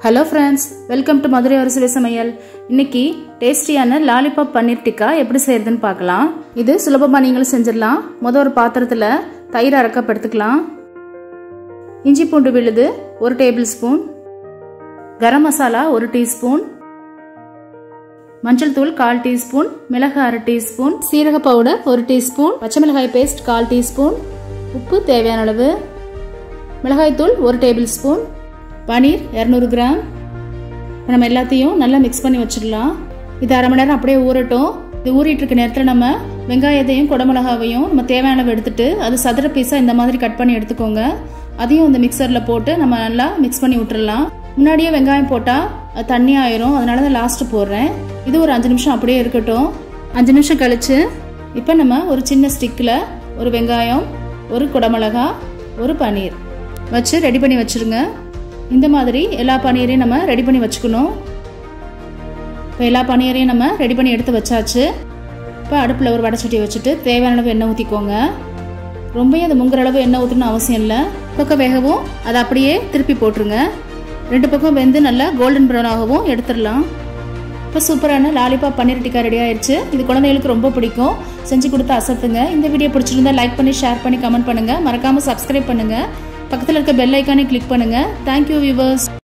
hello friends welcome to Madurai அரிசி சமையல் இன்னைக்கு டேஸ்டியான லாலிபாப் பன்னீர் டிக்கா எப்படி செய்யறதுன்னு பார்க்கலாம் இது சுலபமாக நீங்களும் செஞ்சிடலாம் மொதல் ஒரு பாத்திரத்தில் தயிர் அரைக்கப் எடுத்துக்கலாம் இஞ்சி பூண்டு விழுது ஒரு டேபிள் ஸ்பூன் கரம் மசாலா ஒரு டீஸ்பூன் மஞ்சள் தூள் கால் டீஸ்பூன் மிளகு அரை டீஸ்பூன் சீரக பவுடர் ஒரு டீஸ்பூன் பச்சை மிளகாய் பேஸ்ட் கால் டீஸ்பூன் உப்பு தேவையான அளவு மிளகாய்த்தூள் ஒரு டேபிள் ஸ்பூன் பனீர் இரநூறு கிராம் நம்ம எல்லாத்தையும் நல்லா மிக்ஸ் பண்ணி வச்சிடலாம் இது அரை மணி நேரம் அப்படியே ஊறட்டும் இது ஊறிட்டு இருக்க நேரத்தில் நம்ம வெங்காயத்தையும் குடமிளகாவையும் நம்ம தேவையான அளவு எடுத்துட்டு அது சதுர பீஸாக இந்த மாதிரி கட் பண்ணி எடுத்துக்கோங்க அதையும் இந்த மிக்சரில் போட்டு நம்ம நல்லா மிக்ஸ் பண்ணி விட்டுறலாம் முன்னாடியே வெங்காயம் போட்டால் அது தண்ணி ஆயிரும் அதனால தான் லாஸ்ட்டு போடுறேன் இது ஒரு அஞ்சு நிமிஷம் அப்படியே இருக்கட்டும் அஞ்சு நிமிஷம் கழிச்சு இப்போ நம்ம ஒரு சின்ன ஸ்டிக்கில் ஒரு வெங்காயம் ஒரு குடமிளகா ஒரு பன்னீர் வச்சு ரெடி பண்ணி வச்சுருங்க இந்த மாதிரி எல்லா பன்னீரையும் நம்ம ரெடி பண்ணி வச்சுக்கணும் இப்போ எல்லா பன்னீரையும் நம்ம ரெடி பண்ணி எடுத்து வச்சாச்சு இப்போ அடுப்பில் ஒரு வடைச்சட்டி வச்சுட்டு தேவையான அளவு எண்ணெய் ஊற்றிக்கோங்க ரொம்பவே அது முங்குற அளவு எண்ணெய் ஊற்றணும்னு அவசியம் இல்லை பக்கம் வேகவும் அதை அப்படியே திருப்பி போட்டுருங்க ரெண்டு பக்கம் வெந்து நல்லா கோல்டன் ப்ரௌன் ஆகவும் எடுத்துடலாம் இப்போ சூப்பரான லாலிபாப் பன்னீர் டிக்கா ரெடி ஆயிடுச்சு இது குழந்தைகளுக்கு ரொம்ப பிடிக்கும் செஞ்சு கொடுத்து அசத்துங்க இந்த வீடியோ பிடிச்சிருந்தா லைக் பண்ணி ஷேர் பண்ணி கமெண்ட் பண்ணுங்க மறக்காம சப்ஸ்கிரைப் பண்ணுங்க பக்கத்தில் இருக்க பெல் ஐக்கானே கிளிக் பண்ணுங்க தேங்க்யூ வியூவர்ஸ்